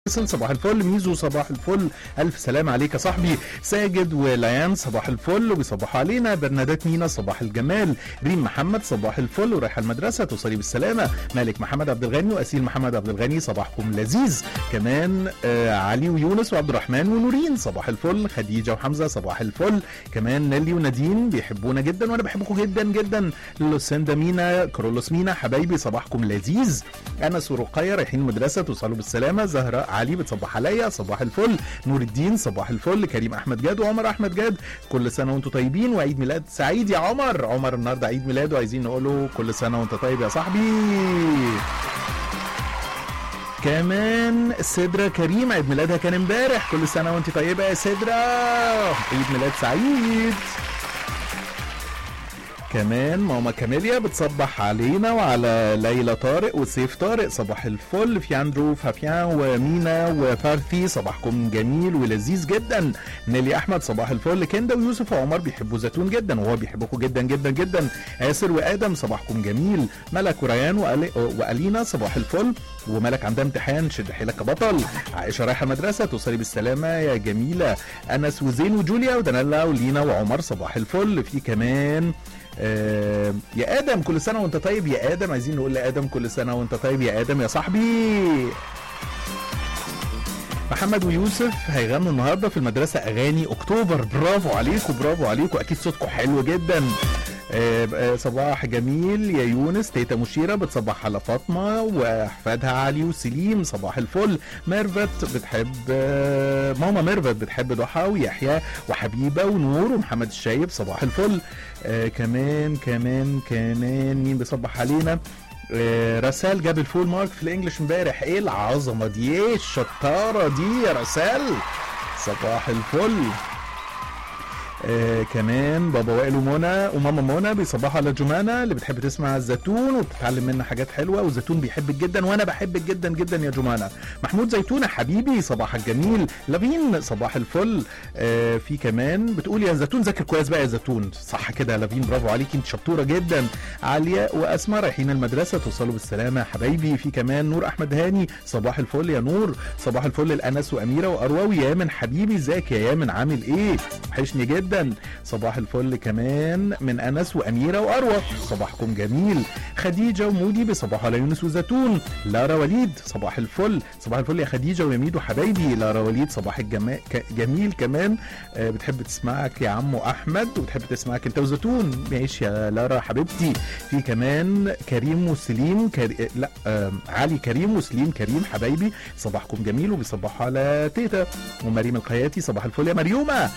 فيصل صباح الفل ميزو صباح الفل الف سلام عليك يا صاحبي ساجد وليان صباح الفل وبيصبحوا علينا برنادات مينا صباح الجمال ريم محمد صباح الفل ورايحه المدرسه توصلي بالسلامه مالك محمد عبد الغني واسيل محمد عبد الغني صباحكم لذيذ كمان آه علي ويونس وعبد الرحمن ونورين صباح الفل خديجه وحمزه صباح الفل كمان نيلي ونادين بيحبونا جدا وانا بحبكم جدا جدا لوسندا مينا كرولوس مينا حبايبي صباحكم لذيذ انس ورقيه رايحين المدرسه توصلوا بالسلامه زهراء علي بتصبح عليا صباح الفل نور الدين صباح الفل كريم احمد جاد وعمر احمد جاد كل سنه وانتم طيبين وعيد ميلاد سعيد يا عمر عمر النهارده عيد ميلاده عايزين نقول له كل سنه وانت طيب يا صاحبي كمان سدرة كريم عيد ميلادها كان امبارح كل سنة وانت طيبة يا سدرة عيد ميلاد سعيد كمان ماما كاميليا بتصبح علينا وعلى ليلى طارق وسيف طارق صباح الفل في اندرو فابيان ومينا وبارثي صباحكم جميل ولذيذ جدا نيلي احمد صباح الفل كندا ويوسف وعمر بيحبوا زيتون جدا وهو بيحبكم جدا جدا جدا ياسر وادم صباحكم جميل ملك وريان وألي- والينا صباح الفل وملك عندها امتحان شد حيلك يا بطل عائشه رايحه المدرسه توصلي بالسلامه يا جميله انس وزين وجوليا ودانيلا ولينا وعمر صباح الفل في كمان آه، يا ادم كل سنه وانت طيب يا ادم عايزين نقول لادم كل سنه وانت طيب يا ادم يا صاحبي محمد ويوسف هيغنوا النهارده في المدرسه اغاني اكتوبر برافو عليكم برافو عليكم اكيد صوتكم حلو جدا آه، آه، صباح جميل يا يونس تيتا مشيره بتصبح على فاطمه واحفادها علي وسليم صباح الفل ميرفت بتحب آه، ماما ميرفت بتحب ضحى ويحيى وحبيبه ونور ومحمد الشايب صباح الفل آه كمان كمان كمان مين بيصبح علينا آه، رسال جاب الفول مارك في الانجليش امبارح ايه العظمه دي ايه الشطاره دي يا رسال صباح الفل آه كمان بابا وائل ومنى وماما منى بيصبحوا على جمانة اللي بتحب تسمع الزيتون وبتتعلم منها حاجات حلوه والزيتون بيحبك جدا وانا بحبك جدا جدا يا جمانة محمود زيتونه حبيبي صباحك جميل لافين صباح الفل آه في كمان بتقول يا زيتون ذاكر كويس بقى يا زيتون صح كده يا لافين برافو عليكي انت شطوره جدا علياء واسماء رايحين المدرسه توصلوا بالسلامه يا حبايبي في كمان نور احمد هاني صباح الفل يا نور صباح الفل لانس واميره واروى ويامن حبيبي ازيك يا يامن عامل ايه وحشني جدا صباح الفل كمان من انس واميره واروى صباحكم جميل خديجه ومودي بصباح على يونس وزيتون لارا وليد صباح الفل صباح الفل يا خديجه ويميد وحبايبي لارا وليد صباح الجمال جميل كمان آه، بتحب تسمعك يا عمو احمد وبتحب تسمعك انت وزيتون ماشي يا لارا حبيبتي في كمان كريم وسليم كري... آه، لا آه علي كريم وسليم كريم حبايبي صباحكم جميل وبيصبحوا على تيتا ومريم القياتي صباح الفل يا مريومه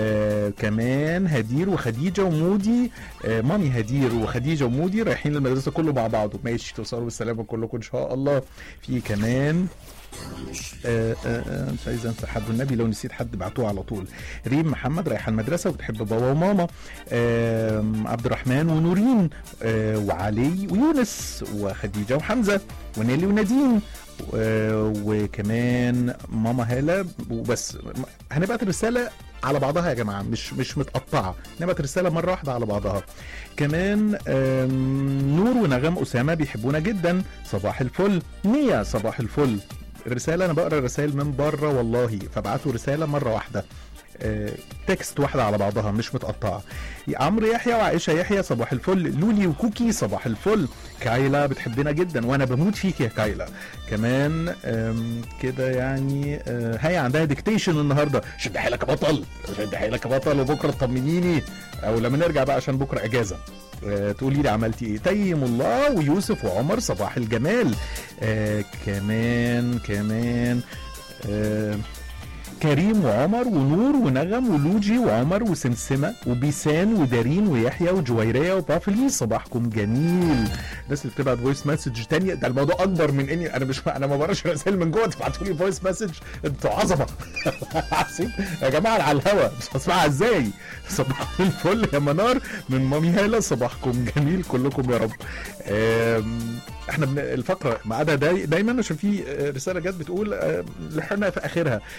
وكمان هدير وخديجه ومودي آه مامي هدير وخديجه ومودي رايحين المدرسه كله مع بعضه ماشي توصلوا بالسلامه كلكم ان شاء الله في كمان آه، آه، آه، مش عايز انسى حد والنبي لو نسيت حد بعتوه على طول ريم محمد رايحه المدرسه وبتحب بابا وماما آم، عبد الرحمن ونورين آه، وعلي ويونس وخديجه وحمزه ونيلي ونادين و- وكمان ماما هاله وبس هنبعت الرساله على بعضها يا جماعه مش مش متقطعه نبعت رساله مره واحده على بعضها كمان آم، نور ونغم اسامه بيحبونا جدا صباح الفل نيا صباح الفل الرساله انا بقرا الرسائل من بره والله فبعتوا رساله مره واحده آه، تكست واحده على بعضها مش متقطعه عمرو يحيى وعائشه يحيى صباح الفل لولي وكوكي صباح الفل كايلا بتحبنا جدا وانا بموت فيك يا كايلا كمان آم، كده يعني آه، هي عندها ديكتيشن النهارده شد حيلك يا بطل شد حيلك يا بطل وبكره تطمنيني او لما نرجع بقى عشان بكره اجازه آه، تقولي لي عملتي ايه تيم الله ويوسف وعمر صباح الجمال آه كمان كمان آه كريم وعمر ونور ونغم ولوجي وعمر وسمسمة وبيسان ودارين ويحيى وجويرية وبافلي صباحكم جميل الناس اللي بتبعت فويس مسج تانية ده الموضوع اكبر من اني انا مش انا ما بقراش رسائل من جوه تبعتوا لي فويس مسج انتوا عظمه عظيم. يا جماعه على الهوا مش هسمعها ازاي صباح الفل يا منار من مامي هاله صباحكم جميل كلكم يا رب آم، احنا بن... الفقره ميعادها داي... دايما عشان في آه، رساله جت بتقول آه، لحقنا في اخرها هي ميعادها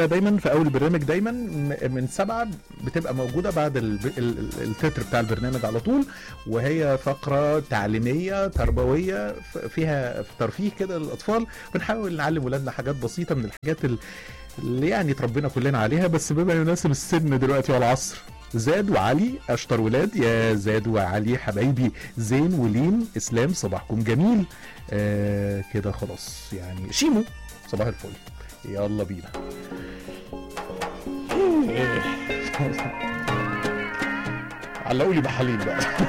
دايما في اول البرنامج دايما م- من سبعة بتبقى موجوده بعد ال- ال- ال- التتر بتاع البرنامج على طول وهي فقره تعليميه تربويه ف- فيها ترفيه كده للاطفال بنحاول نعلم ولادنا حاجات بسيطه من الحاجات ال- اللي يعني اتربينا كلنا عليها بس بما يناسب السن دلوقتي والعصر زاد وعلي اشطر ولاد يا زاد وعلي حبايبي زين ولين اسلام صباحكم جميل آه كده خلاص يعني شيمو صباح الفل يلا بينا علقوا لي بحليب بقى